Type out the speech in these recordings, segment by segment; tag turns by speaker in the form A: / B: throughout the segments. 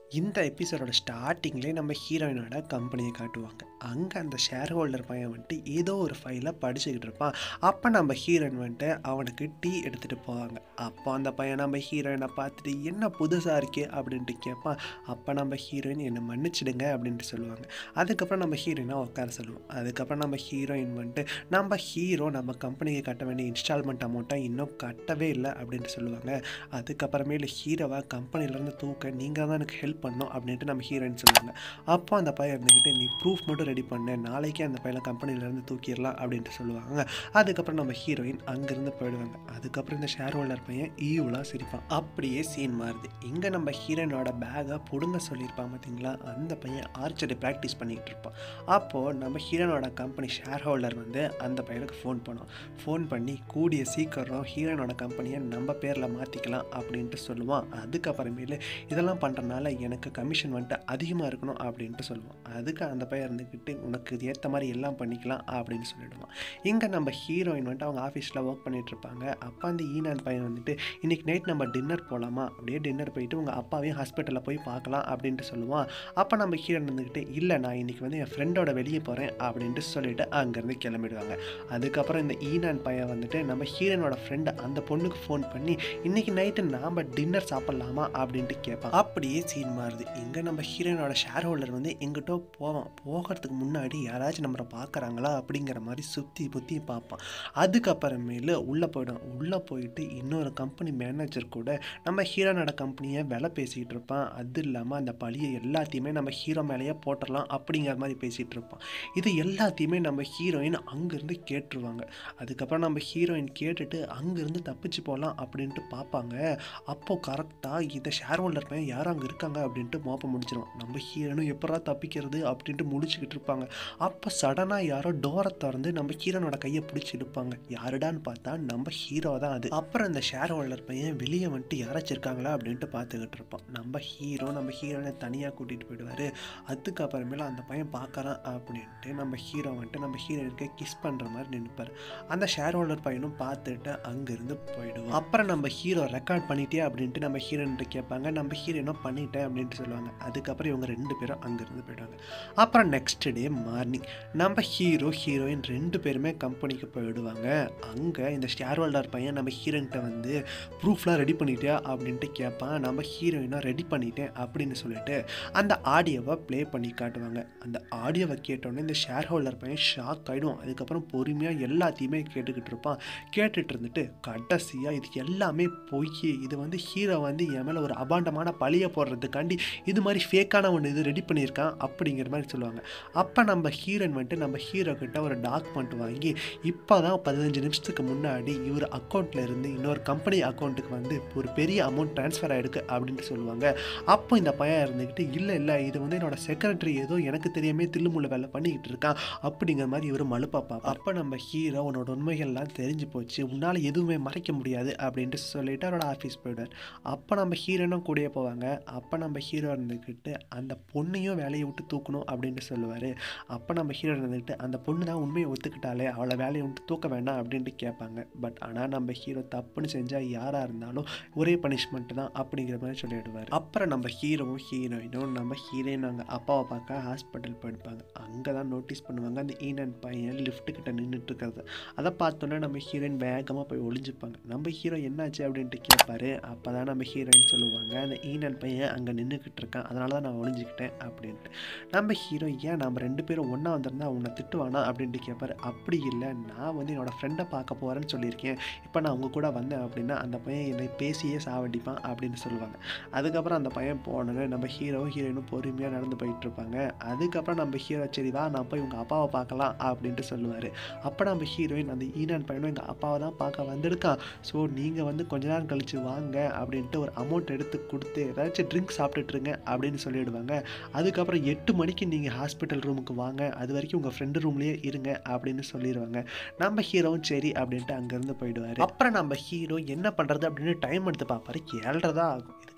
A: இந்த எபிசோடோட ஸ்டார்டிங்லேயே நம்ம ஹீரோயினோட கம்பெனியை காட்டுவாங்க அங்கே அந்த ஷேர் ஹோல்டர் பையன் வந்துட்டு ஏதோ ஒரு ஃபைலை படிச்சுக்கிட்டு இருப்பான் அப்போ நம்ம ஹீரோயின் வந்துட்டு அவனுக்கு டீ எடுத்துகிட்டு போவாங்க அப்போ அந்த பையன் நம்ம ஹீரோயினை பார்த்துட்டு என்ன புதுசாக இருக்கே அப்படின்ட்டு கேட்பான் அப்போ நம்ம ஹீரோயின் என்னை மன்னிச்சிடுங்க அப்படின்ட்டு சொல்லுவாங்க அதுக்கப்புறம் நம்ம ஹீரோயினை உட்கார சொல்லுவோம் அதுக்கப்புறம் நம்ம ஹீரோயின் வந்துட்டு நம்ம ஹீரோ நம்ம கம்பெனிக்கு கட்ட வேண்டிய இன்ஸ்டால்மெண்ட் அமௌண்ட்டை இன்னும் கட்டவே இல்லை அப்படின்ட்டு சொல்லுவாங்க அதுக்கப்புறமேலு ஹீரோவை கம்பெனிலேருந்து தூக்க நீங்கள் தான் எனக்கு ஹெல்ப் பண்ணணும் அப்படின்ட்டு நம்ம ஹீரோயின் சொல்லுவாங்க அப்போ அந்த பையன் இருந்துக்கிட்டு நீ ப்ரூஃப் மட்டும் ரெடி பண்ணு நாளைக்கே அந்த பையனை கம்பெனிலேருந்து தூக்கிடலாம் அப்படின்ட்டு சொல்லுவாங்க அதுக்கப்புறம் நம்ம ஹீரோயின் அங்கேருந்து போயிடுவாங்க அதுக்கப்புறம் இந்த ஷேர் ஹோல்டர் பையன் ஈவலாக சிரிப்பான் அப்படியே சீன் மாறுது இங்கே நம்ம ஹீரோயினோட பேக்கை பிடுங்க சொல்லியிருப்பான் பார்த்தீங்களா அந்த பையன் ஆர்ச்சரி ப்ராக்டிஸ் பண்ணிக்கிட்டு இருப்பான் அப்போது நம்ம ஹீரோனோட கம்பெனி ஷேர் ஹோல்டர் வந்து அந்த பையனுக்கு ஃபோன் பண்ணோம் ஃபோன் பண்ணி கூடிய சீக்கிரம் ஹீரோனோட கம்பெனியை நம்ம பேரில் மாற்றிக்கலாம் அப்படின்ட்டு சொல்லுவான் அதுக்கப்புறமேலு இதெல்லாம் பண்ணுறனால எனக்கு கமிஷன் வந்துட்டு அதிகமாக இருக்கணும் அப்படின்ட்டு சொல்லுவான் அதுக்கு அந்த பையன் இருந்துக்கிட்டு உனக்கு இது ஏற்ற மாதிரி எல்லாம் பண்ணிக்கலாம் அப்படின்னு சொல்லிடுவான் இங்கே நம்ம ஹீரோயின் வந்துட்டு அவங்க ஆஃபீஸில் ஒர்க் பண்ணிட்டு இருப்பாங்க அப்போ அந்த ஈனான் பையன் வந்துட்டு இன்றைக்கி நைட் நம்ம டின்னர் போகலாமா அப்படியே டின்னர் போயிட்டு உங்கள் அப்பாவையும் ஹாஸ்பிட்டலில் போய் பார்க்கலாம் அப்படின்ட்டு சொல்லுவான் அப்போ நம்ம ஹீரோயின் வந்துக்கிட்டு இல்லை நான் இன்றைக்கி வந்து என் ஃப்ரெண்டோட வெளியே போகிறேன் அப்படின்ட்டு சொல்லிட்டு அங்கேருந்து கிளம்பிடுவாங்க அதுக்கப்புறம் இந்த ஈனான் பையன் வந்துட்டு நம்ம ஹீரோனோட ஃப்ரெண்டு அந்த பொண்ணுக்கு ஃபோன் பண்ணி இன்றைக்கி நைட்டு நாம் டின்னர் சாப்பிட்லாமா அப்படின்ட்டு கேட்பான் அப்படியே சீன் மாறுது இங்கே நம்ம ஹீரோனோட ஷேர் ஹோல்டர் வந்து எங்கிட்ட போவான் போகிறதுக்கு முன்னாடி யாராச்சும் நம்மளை பார்க்குறாங்களா அப்படிங்கிற மாதிரி சுற்றி புத்தி பார்ப்பான் அதுக்கப்புறமேலு உள்ளே போயிடும் உள்ளே போயிட்டு இன்னொரு கம்பெனி மேனேஜர் கூட நம்ம ஹீரோனோட கம்பெனியை விலை பேசிகிட்டு இருப்பான் அது இல்லாமல் அந்த பழியை எல்லாத்தையுமே நம்ம ஹீரோ மேலேயே போட்டுடலாம் அப்படிங்கிற மாதிரி பேசிகிட்டு இருப்பான் இது எல்லாத்தையுமே நம்ம ஹீரோயின் அங்கேருந்து கேட்டுருவாங்க அதுக்கப்புறம் நம்ம ஹீரோயின் கேட்டுட்டு அங்கேருந்து தப்பிச்சு போகலாம் அப்படின்ட்டு பார்ப்பாங்க அப்போது கரெக்டாக இந்த ஷேர் ஹோல்டர் பையன் யாரும் அங்கே இருக்காங்க அப்படின்ட்டு மோப்ப முடிச்சிடும் நம்ம ஹீரோனும் எப்படா தப்பிக்கிறது அப்படின்ட்டு முடிச்சுக்கிட்டு இருப்பாங்க அப்போ சடனாக யாரோ டோரை திறந்து நம்ம ஹீரோனோட கையை பிடிச்சி இழுப்பாங்க யாருடான்னு பார்த்தா நம்ம ஹீரோ தான் அது அப்புறம் இந்த ஷேர் ஹோல்டர் பையன் வெளியே வந்துட்டு யாராச்சும் இருக்காங்களா அப்படின்ட்டு பார்த்துக்கிட்டு இருப்பான் நம்ம ஹீரோ நம்ம ஹீரோனை தனியாக கூட்டிகிட்டு போயிடுவார் அதுக்கப்புறமேல அந்த பையன் பார்க்குறான் அப்படின்ட்டு நம்ம ஹீரோ வந்துட்டு நம்ம ஹீரோனுக்கு கிஸ் பண்ணுற மாதிரி நினைப்பார் அந்த ஷேர் ஹோல்டர் பையனும் பார்த்துட்டு அங்கேருந்து போயிடுவோம் அப்புறம் நம்ம ஹீரோ ரெக்கார்ட் பண்ணிட்டே அப்படின்ட்டு நம்ம ஹீரோன்ட்டு கேட்பாங்க நம்ம ஹீரோனும் பண்ணிட்டேன் அப்படின்ட்டு சொல்லுவாங்க அதுக்கப்புறம் இவங்க ரெண்டு பேரும் அங்கேருந்து போயிடுவாங்க அப்புறம் நெக்ஸ்ட் டே மார்னிங் நம்ம ஹீரோ ஹீரோயின் ரெண்டு பேருமே கம்பெனிக்கு போயிடுவாங்க அங்கே இந்த ஷேர் ஹோல்டர் பையன் நம்ம ஹீரோயின்கிட்ட வந்து ப்ரூஃப்லாம் ரெடி பண்ணிட்டியா அப்படின்ட்டு கேட்பான் நம்ம ஹீரோயினாக ரெடி பண்ணிட்டேன் அப்படின்னு சொல்லிட்டு அந்த ஆடியோவை ப்ளே பண்ணி காட்டுவாங்க அந்த ஆடியோவை கேட்டோன்னே இந்த ஷேர் ஹோல்டர் பையன் ஷாக் ஆகிடும் அதுக்கப்புறம் பொறுமையாக எல்லாத்தையுமே கேட்டுக்கிட்டு இருப்பான் கேட்டுட்டு இருந்துட்டு கடைசியாக இது எல்லாமே பொய் இது வந்து ஹீரோ வந்து என் மேலே ஒரு அபாண்டமான பழியை போடுறதுக்காண்டி இது மாதிரி ஃபேக்கான ஒன்று இது ரெடி பண்ணியிருக்கான் அப்படிங்கிற மாதிரி சொல்லுவாங்க அப்போ நம்ம ஹீரோயின் வந்துட்டு நம்ம ஹீரோ கிட்ட ஒரு டாக்குமெண்ட் வாங்கி இப்போ தான் பதினஞ்சு நிமிஷத்துக்கு முன்னாடி இவர் அக்கௌண்ட்டில் இருந்து இன்னொரு கம்பெனி அக்கௌண்ட்டுக்கு வந்து ஒரு பெரிய அமௌண்ட் ட்ரான்ஸ்ஃபர் ஆகிடுக்கு அப்படின்ட்டு சொல்லுவாங்க அப்போ இந்த பையன் இருந்துக்கிட்டு இல்லை இல்லை இது வந்து என்னோட செக்ரட்டரி ஏதோ எனக்கு தெரியாமே தில்லுமுள்ள வேலை பண்ணிக்கிட்டு இருக்கான் அப்படிங்கிற மாதிரி இவர் மலுப்பாப்பா அப்போ நம்ம ஹீரோ உன்னோட உண்மைகள்லாம் தெரிஞ்சு போச்சு உன்னால் எதுவுமே மறைக்க முடியாது அப்படின்ட்டு சொல்லிட்டு அவரோட ஆஃபீஸ் போயிடுவார் அப்போ நம்ம ஹீரோனும் கூடயே போவாங்க அப்போ நம்ம ஹீரோ இருந்துக்கிட்டு அந்த பொண்ணையும் வேலையை விட்டு தூக்கணும் அப்படின்ட்டு சொல்லுவார் அப்போ நம்ம ஹீரோ இருந்துக்கிட்டு அந்த பொண்ணு தான் உண்மையை ஒத்துக்கிட்டாலே அவளை வேலையை விட்டு தூக்க வேண்டாம் அப்படின்ட்டு கேட்பாங்க பட் ஆனால் நம்ம ஹீரோ தப்புன்னு செஞ்சால் யாராக இருந்தாலும் ஒரே பனிஷ்மெண்ட் தான் அப்படிங்கிற மாதிரி சொல்லிடுவார் அப்புறம் நம்ம ஹீரோவும் ஹீரோயினும் நம்ம ஹீரோயின் அங்கே அப்பாவை பார்க்க ஹாஸ்பிட்டல் போயிருப்பாங்க அங்கே தான் நோட்டீஸ் பண்ணுவாங்க அந்த ஈனன் பையன் லிஃப்ட் கிட்ட நின்றுட்டு இருக்கிறது அதை பார்த்தோன்னே நம்ம ஹீரோயின் வேகமாக போய் ஒளிஞ்சுப்பாங்க நம்ம ஹீரோ என்னாச்சு அப்படின்ட்டு கேட்பாரு அப்போ தான் நம்ம ஹீரோயின் சொல்லுவாங்க அந்த ஈனன் பையன் அங்கே நின்றுக்கிட்டு இருக்கான் அதனால தான் நான் ஒளிஞ்சுக்கிட்டேன் அப்படின்ட்டு நம்ம ஹீரோ ஏன் நம்ம ரெண்டு பேரும் ஒன்றா வந்திருந்தா உன்னை திட்டுவானா அப்படின்ட்டு கேட்பாரு அப்படி இல்லை நான் வந்து என்னோடய ஃப்ரெண்டை பார்க்க போகிறேன்னு சொல்லியிருக்கேன் இப்போ நான் அவங்க கூட வந்தேன் அப்படின்னா அந்த பையன் என்னை பேசியே சாவடிப்பான் அப்படின்னு சொல்லுவாங்க அதுக்கப்புறம் அந்த பையன் போனோன்னு நம்ம ஹீரோவும் ஹீரோயினும் பொறுமையாக நடந்து போயிட்டு இருப்பாங்க அதுக்கப்புறம் நம்ம ஹீரோ சரி வா நான் போய் உங்கள் அப்பாவை பார்க்கலாம் அப்படின்ட்டு சொல்லுவார் அப்போ நம்ம ஹீரோயின் அந்த ஈனான் பையனும் எங்கள் அப்பாவை தான் பார்க்க வந்திருக்கான் ஸோ நீங்கள் வந்து கொஞ்ச நேரம் கழித்து வாங்க அப்படின்ட்டு ஒரு அமௌண்ட் எடுத்து கொடுத்து ஏதாச்சும் ட்ரிங்க் சாப்பிட்டுட்ருங்க அப்படின்னு சொல்லிடுவாங்க அதுக்கப்புறம் எட்டு மணிக்கு நீங்கள் ஹாஸ்பிட்டல் ரூமுக்கு வாங்க அது வரைக்கும் உங்கள் ஃப்ரெண்டு ரூம்லேயே இருங்க அப்படின்னு சொல்லிடுவாங்க நம்ம ஹீரோவும் சரி அப்படின்ட்டு அங்கேருந்து போயிடுவார் அப்புறம் நம்ம ஹீரோ என்ன பண்ணுறது அப்படின்னு டைம் எடுத்து பார்ப்பாரு ஏழ்றதா ஆகும் இதுக்கு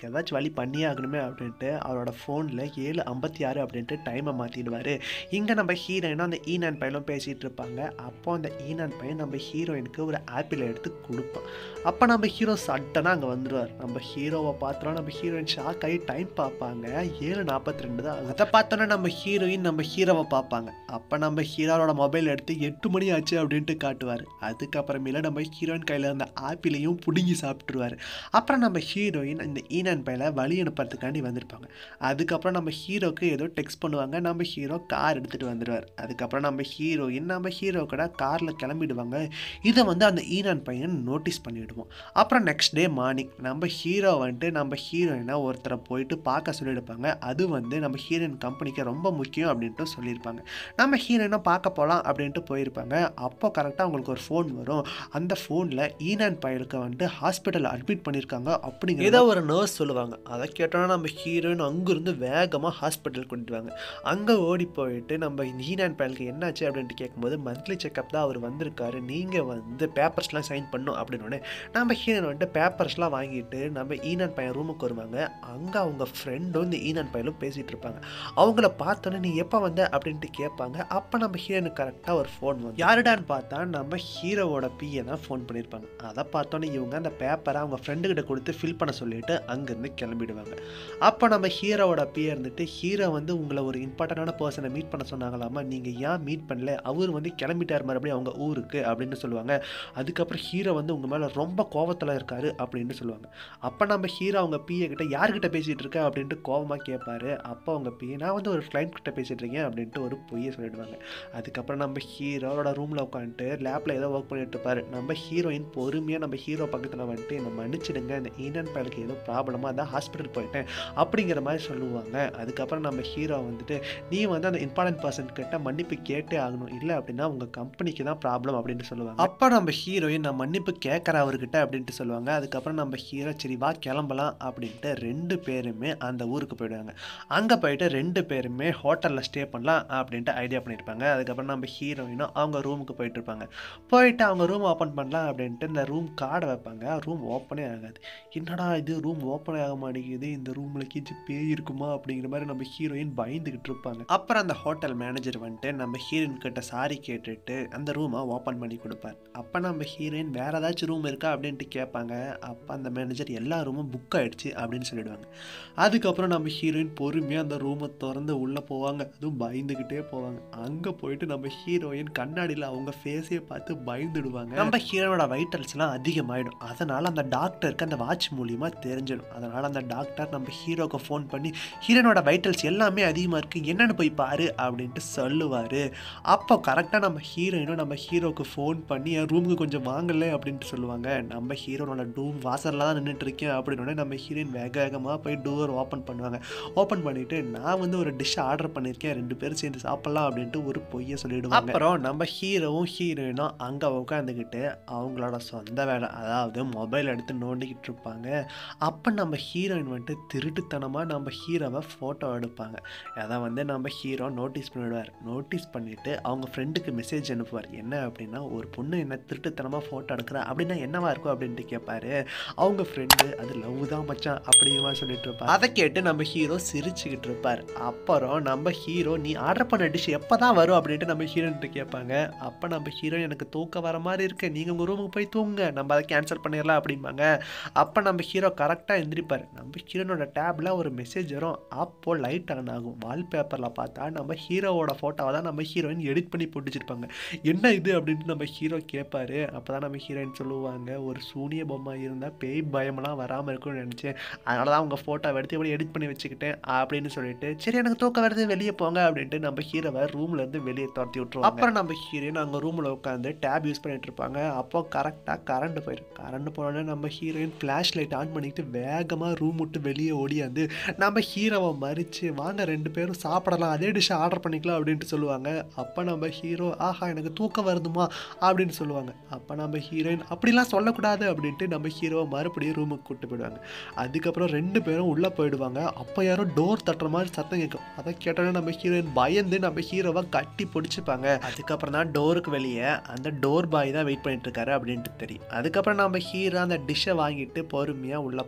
A: ஏதாச்சும் வழி பண்ணியே ஆகணுமே அப்படின்ட்டு அவரோட ஃபோனில் ஏழு ஐம்பத்தி ஆறு அப்படின்ட்டு டைமை மாற்றிடுவார் இங்கே நம்ம ஹீரோயினும் அந்த ஈனான் பையனும் பேசிகிட்டு இருப்பாங்க அப்போ அந்த ஈனான் பையன் நம்ம ஹீரோயினுக்கு ஒரு ஆப்பிள் எடுத்து கொடுப்பான் அப்போ நம்ம ஹீரோ சட்டனாக அங்கே வந்துடுவார் நம்ம ஹீரோவை பார்த்தோன்னா நம்ம ஹீரோயின் ஷாக் ஆகி டைம் பார்ப்பாங்க ஏழு நாற்பத்தி ரெண்டு தான் ஆகுது. அதை பார்த்தோன்னா நம்ம ஹீரோயின் நம்ம ஹீரோவை பார்ப்பாங்க அப்போ நம்ம ஹீரோவோட மொபைல் எடுத்து எட்டு மணி ஆச்சு அப்படின்ட்டு காட்டுவார் அதுக்கப்புறமேல நம்ம ஹீரோயின் கையில் இருந்த ஆப்பிளையும் பிடுங்கி சாப்பிட்ருவார் அப்புறம் நம்ம ஹீரோயின் இந்த ஈனான் பையலை வழி அனுப்புறதுக்காண்டி வந்திருப்பாங்க அதுக்கப்புறம் நம்ம ஹீரோக்கு ஏதோ டெக்ஸ்ட் பண்ணுவாங்க நம்ம ஹீரோ கார் எடுத்துகிட்டு வந்துடுவார் அதுக்கப்புறம் நம்ம ஹீரோயின் நம்ம ஹீரோ கூட காரில் கிளம்பிடுவாங்க இதை வந்து அந்த ஈனான் பையன் நோட்டீஸ் பண்ணிவிடுவோம் அப்புறம் நெக்ஸ்ட் டே மார்னிங் நம்ம ஹீரோ வந்துட்டு நம்ம ஹீரோயினை ஒருத்தரை போயிட்டு பார்க்க சொல்லியிருப்பாங்க அது வந்து நம்ம ஹீரோயின் கம்பெனிக்கு ரொம்ப முக்கியம் அப்படின்ட்டு சொல்லியிருப்பாங்க நம்ம ஹீரோயினை பார்க்க போகலாம் அப்படின்ட்டு போயிருப்பாங்க அப்போ கரெக்டாக அவங்களுக்கு ஒரு ஃபோன் வரும் அந்த ஃபோனில் ஈனான் பயலுக்கு வந்துட்டு ஹாஸ்பிட்டல் அட்மிட் பண்ணியிருக்காங்க அப்படிங்கிற ஏதோ ஒரு நர்ஸ் சொல்லுவாங்க அதை கேட்டோன்னா நம்ம ஹீரோயின் அங்கேருந்து வேகமாக ஹாஸ்பிட்டல் கொண்டு வாங்க அங்கே ஓடி போயிட்டு நம்ம ஈனான் பயலுக்கு என்னாச்சு அப்படின்ட்டு கேட்கும்போது மந்த்லி செக்கப் தான் அவர் வந்திருக்காரு நீங்கள் வந்து பேப்பர்ஸ்லாம் சைன் பண்ணும் அப்படின்னு உடனே நம்ம ஹீரோயின் வந்துட்டு பேப்பர்ஸ்லாம் வாங்கிட்டு நம்ம ஈனான் பையன் ரூமுக்கு வருவாங்க அங்கே அவங்க ஃப்ரெண்டும் இந்த ஈனான் பையலும் பேசிகிட்டு இருப்பாங்க அவங்கள பார்த்தோன்னே நீ எப்போ வந்த அப்படின்ட்டு கேட்பாங்க அப்போ நம்ம ஹீரோனுக்கு கரெக்டாக ஒரு ஃபோன் வந்து யாருடான்னு பார்த்தா நம்ம ஹீரோவோட பிஏ தான் ஃபோன் பண்ணியிருப்பாங்க அதை பார்த்தோன்னே இவங்க அந்த பேப்பரை அவங்க ஃப்ரெண்டுக்கிட்ட கொடுத்து ஃபில் பண்ண சொல்லிட்டு அங்கேருந்து கிளம்பிடுவாங்க அப்போ நம்ம ஹீரோவோட பிஏ இருந்துட்டு ஹீரோ வந்து உங்களை ஒரு இம்பார்ட்டண்டான பர்சனை மீட் பண்ண சொன்னாங்களாமா நீங்கள் ஏன் மீட் பண்ணல அவர் வந்து கிளம்பிட்டார் மறுபடியும் அவங்க ஊருக்கு அப்படின்னு சொல்லுவாங்க அதுக்கப்புறம் ஹீரோ வந்து உங்கள் மேலே ரொம்ப கோவத்தில் இருக்காரு அப்படின்னு சொல்லுவாங்க அப்போ நம்ம ஹீரோ அவங்க பிஏ கிட்ட யார்கிட்ட பேசிகிட்டு இருக்க அப்படின்ட்டு கோவமாக கேட்பாரு அப்போ அவங்க பிஏ நான் வந்து ஒரு கிளைண்ட் கிட்ட பேசிகிட்டு இருக்கேன் அப்படின்ட்டு ஒரு பொய்யை சொல்லிடுவாங்க அதுக்கப்புறம் நம்ம ஹீரோவோட ரூமில் உட்காந்துட்டு லேப்பில் ஏதோ ஒர்க் பண்ணிட்டு இருப்பாரு நம்ம ஹீரோயின் பொறுமையாக நம்ம ஹீரோ பக்கத்தில் வந்துட்டு என்னை மன்னிச்சிடுங்க இந்த ஈனன் பயலுக்கு ஏதோ ப்ராப்ளமாக அதான் ஹாஸ்பிட்டல் போயிட்டேன் அப்படிங்கிற மாதிரி சொல்லுவாங்க அதுக்கப்புறம் நம்ம ஹீரோ வந்துட்டு நீ வந்து அந்த இம்பார்ட்டன்ட் பர்சன் கிட்ட மன்னிப்பு கேட்டே ஆகணும் இல்லை அப்படின்னா உங்கள் கம்பெனிக்கு தான் ப்ராப்ளம் அப்படின்னு சொல்லுவாங்க அப்போ நம்ம ஹீரோயின் நான் மன்னிப்பு கேட்குறேன் அவர்கிட்ட அப்படின்ட்டு சொல்லுவாங்க அதுக்கப்புறம் நம்ம ஹீரோ சரி வா கிளம்பலாம் அப்படின்ட்டு ரெண்டு பேருமே அந்த ஊருக்கு போயிடுவாங்க அங்கே போயிட்டு ரெண்டு பேருமே ஹோட்டலில் ஸ்டே பண்ணலாம் அப்படின்ட்டு ஐடியா பண்ணியிருப்பாங்க அதுக்கப்புறம் நம்ம ஹீரோயினும் அவங்க ரூமுக்கு போயிட்டு இருப்பாங்க போயிட்டு அவங்க ரூம் ஓப்பன் பண்ணலாம் அப்படின்ட்டு இந்த ரூம் கார்டை வைப்பாங்க ரூம் ஓப்பனே ஆகாது என்னடா இது ரூம் ஓப்பனே ஆக மாட்டேங்குது இந்த ரூமில் கீச்சு பேய் இருக்குமா அப்படிங்கிற மாதிரி நம்ம ஹீரோயின் பயந்துக்கிட்டு இருப்பாங்க அப்புறம் அந்த ஹோட்டல் மேனேஜர் வந்துட்டு நம்ம ஹீரோயின் கிட்ட சாரி கேட்டுட்டு அந்த ரூமை ஓப்பன் பண்ணி கொடுப்பார் அப்போ நம்ம ஹீரோயின் வேற ஏதாச்சும் ரூம் இருக்கா அப்படின்ட்டு கேட்பாங்க அப்போ அந்த மேனேஜர் எல்லா ரூமும் புக் ஆயிடுச்சு அப்படின்னு சொல்லிடுவாங்க அதுக்கப்புறம் நம்ம ஹீரோயின் பொறுமையாக அந்த ரூமை திறந்து உள்ளே போவாங்க அதுவும் பயந்துக்கிட்டே போவாங்க அங்கே போயிட்டு நம்ம ஹீரோயின் கண்ணாடியில் அவங்க ஃபேஸையே பார்த்து பயந்துடுவாங்க நம்ம ஹீரோனோட வைட்டல்ஸ்லாம் அதிகமாயிடும் அதனால் அந்த டாக்டருக்கு அந்த வாட்ச் மூலியமா தெரிஞ்சிடும் அதனால் அந்த டாக்டர் நம்ம ஹீரோக்கு ஃபோன் பண்ணி ஹீரோனோட வைட்டல்ஸ் எல்லாமே அதிகமாக இருக்குது என்னென்னு போய் பாரு அப்படின்ட்டு சொல்லுவார் அப்போ கரெக்டாக நம்ம ஹீரோயினும் நம்ம ஹீரோக்கு ஃபோன் பண்ணி என் ரூமுக்கு கொஞ்சம் வாங்கல அப்படின்ட்டு சொல்லுவாங்க நம்ம ஹீரோனோட ரூம் வாசலில் தான் நின்றுட்டு இருக்கேன் அப்படின்னு நம்ம ஹீரோயின் வேக வேகமாக போய் டோர் ஓப்பன் பண்ணுவாங்க ஓப்பன் பண்ணிட்டு நான் வந்து ஒரு டிஷ் ஆர்டர் பண்ணியிருக்கேன் ரெண்டு பேரும் சேர்ந்து சாப்பிட்லாம் அப்படின்ட்டு ஒரு பொய்யை சொல்லிடுவாங்க அப்புறம் நம்ம ஹீரோவும் ஹீரோயினும் அங்கே உட்காந்துக்கிட்டு அவங்களோட சொந்த வேலை அதாவது மொபைல் எடுத்து நோண்டிக்கிட்டு இருப்பாங்க அப்போ நம்ம ஹீரோயின் வந்துட்டு திருட்டுத்தனமாக நம்ம ஹீரோவை ஃபோட்டோ எடுப்பாங்க அதை வந்து நம்ம ஹீரோ நோட்டீஸ் பண்ணிவிடுவார் நோட்டீஸ் பண்ணிவிட்டு அவங்க ஃப்ரெண்டுக்கு மெசேஜ் அனுப்புவார் என்ன அப்படின்னா ஒரு பொண்ணு என்ன திருட்டுத்தனமாக ஃபோட்டோ எடுக்கிறா அப்படின்னா என்னவா இருக்கும் அப்படின்ட்டு கேட்பாரு அவங்க ஃப்ரெண்டு அது லவ் தான் மச்சான் அப்படிமா சொல்லிட்டு இருப்பார் அதை கேட்டு நம்ம ஹீரோ சிரிச்சுக்கிட்டு இருப்பார் அப்புறம் நம்ம ஹீரோ நீ ஆர்டர் பண்ண டிஷ் எப்போ தான் வரும் அப்படின்ட்டு நம்ம ஹீரோன்ட்டு கேட்பாங்க அப்போ நம்ம ஹீரோ எனக்கு தூக்கம் வர மாதிரி இருக்கு நீங்கள் உங்கள் ரூமுக்கு போய் தூங்குங்க நம்ம அதை கேன்சல் பண்ணிடலாம் அப்படிம்பாங்க அப்போ நம்ம ஹீரோ கரெக்டாக எந்திரிப்பார் நம்ம ஹீரோனோட டேப்பில் ஒரு மெசேஜ் வரும் அப்போ லைட் ஆன் ஆகும் வால்பேப்பரில் பார்த்தா நம்ம ஹீரோவோட ஃபோட்டோவை தான் நம்ம ஹீரோயின் எடிட் பண்ணி போட்டு வச்சிருப்பாங்க என்ன இது அப்படின்ட்டு நம்ம ஹீரோ கேட்பாரு அப்போ தான் நம்ம ஹீரோயின் சொல்லுவாங்க ஒரு சூனிய பொம்மை இருந்தால் பேய் பயமெல்லாம் வராமல் இருக்கும்னு நினச்சேன் அதனால தான் உங்கள் ஃபோட்டோவை எடுத்து எப்படி எடிட் பண்ணி வச்சுக்கிட்டேன் அப்படின்னு சொல்லிட்டு சரி எனக்கு தூக்கம் வருது வெளியே போங்க அப்படின்ட்டு நம்ம ஹீரோவை ரூம்ல இருந்து வெளியே துரத்தி விட்டுருவோம் அப்புறம் நம்ம ஹீரோயின் அங்கே ரூமில் உட்காந்து டேப் யூஸ் பண்ணிட்டு இருப்பாங்க அப்போ கரெக்டாக கரண்ட் போயிடும் கரண்ட் போனோடனே நம்ம ஹீரோயின் ஃப்ளாஷ் லைட் ஆன் பண்ணிட்டு வேகமாக ரூம் விட்டு வெளியே ஓடியாந்து நம்ம ஹீரோவை மறித்து வாங்க ரெண்டு பேரும் சாப்பிடலாம் அதே டிஷ்ஷை ஆர்டர் பண்ணிக்கலாம் அப்படின்ட்டு சொல்லுவாங்க அப்போ நம்ம ஹீரோ ஆஹா எனக்கு தூக்கம் வருதுமா அப்படின்னு சொல்லுவாங்க அப்போ நம்ம ஹீரோயின் அப்படிலாம் சொல்லக்கூடாது அப்படின்ட்டு நம்ம ஹீரோவை மறுபடியும் ரூமுக்கு கூட்டு போயிடுவாங்க அதுக்கப்புறம் ரெண்டு பேரும் உள்ளே போயிடுவாங்க அப்போ யாரோ டோர் தட்டுற மாதிரி சத்தம் கேட்கும் அதை கேட்டோன்னே நம்ம ஹீரோயின் பயந்து நம்ம ஹீரோவை கட்டி பிடிச்சிப்பாங்க அதுக்கப்புறம் தான் டோருக்கு வெளியே அந்த டோர் பாய் தான் வெயிட் பண்ணிட்டு இருக்காரு அப்படின்ட்டு தெரியும் அதுக்கப்புறம் நம்ம ஹீரோ அந்த டிஷ்ஷை வாங்கிட்டு பொறுமையாக உள்ளே போவார்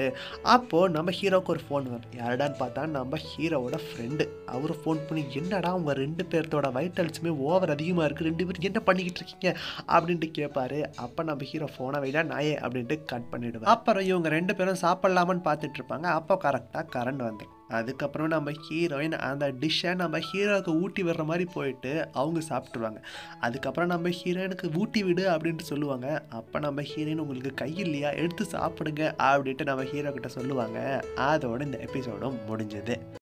A: இருப்பார் அப்போது நம்ம ஹீரோவுக்கு ஒரு ஃபோன் வரும் யாருடான்னு பார்த்தா நம்ம ஹீரோவோட ஃப்ரெண்டு அவர் ஃபோன் பண்ணி என்னடா உங்கள் ரெண்டு பேர்த்தோட வைட்டல்ஸுமே ஓவர் அதிகமாக இருக்குது ரெண்டு பேரும் என்ன பண்ணிக்கிட்டு இருக்கீங்க அப்படின்ட்டு கேட்பாரு அப்போ நம்ம ஹீரோ ஃபோனை வைடா நாயே அப்படின்ட்டு கட் பண்ணிடுவேன் அப்புறம் இவங்க ரெண்டு பேரும் சாப்பிட்லாமான்னு பார்த்துட்டு இருப்பாங்க அப்போ கரெக்டாக கரண்ட் வந்துடும் அதுக்கப்புறம் நம்ம ஹீரோயின் அந்த டிஷ்ஷை நம்ம ஹீரோவுக்கு ஊட்டி விடுற மாதிரி போயிட்டு அவங்க சாப்பிட்ருவாங்க அதுக்கப்புறம் நம்ம ஹீரோயினுக்கு ஊட்டி விடு அப்படின்ட்டு சொல்லுவாங்க அப்போ நம்ம ஹீரோயின் உங்களுக்கு கை இல்லையா எடுத்து சாப்பிடுங்க அப்படின்ட்டு நம்ம ஹீரோ கிட்ட சொல்லுவாங்க அதோட இந்த எபிசோடும் முடிஞ்சது